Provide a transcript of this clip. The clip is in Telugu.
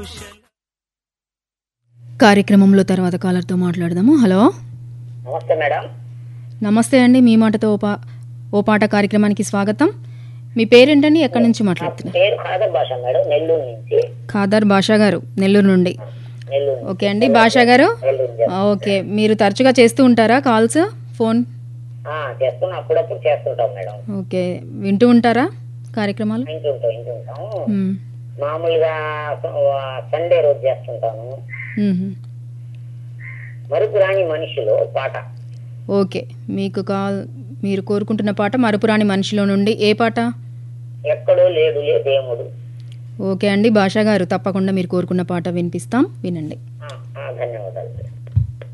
కార్యక్రమంలో తర్వాత కాలర్తో మాట్లాడదాము హలో నమస్తే మేడం నమస్తే అండి మీ మాటతో ఓ పా ఓ పాట కార్యక్రమానికి స్వాగతం మీ పేరేంటండి ఎక్కడి నుంచి మాట్లాడుతున్నారు పేరు ఖాదర్ భాష మేడం నెల్లూరు నుంచి ఖాదర్ బాషా గారు నెల్లూరు నుండి నెల్లూరు ఓకే అండి బాషా గారు నెల్లూరు ఆ, ఓకే మీరు తరచుగా చేస్తూ ఉంటారా కాల్స్ ఫోన్ ఆ, చేస్తున్నా అప్పుడప్పుడు చేస్తుంటాం మేడం ఓకే వింటూ ఉంటారా కార్యక్రమాలు వింటుంటాం వింటుంటాం మ్మ్. మామూలుగా సండే రోజు చేస్తుంటాను మ్మ్. మరుపు రాని మనిషిలో పాట ఓకే మీకు కాల్ మీరు కోరుకుంటున్న పాట మరుపురాని మనిషిలో నుండి ఏ పాట ఎక్కడో లేడులే దేవుడు ఓకే అండి భాషా గారు తప్పకుండా మీరు కోరుకున్న పాట వినిపిస్తాం వినండి ఆ, ఆ, ధన్యవాదాలు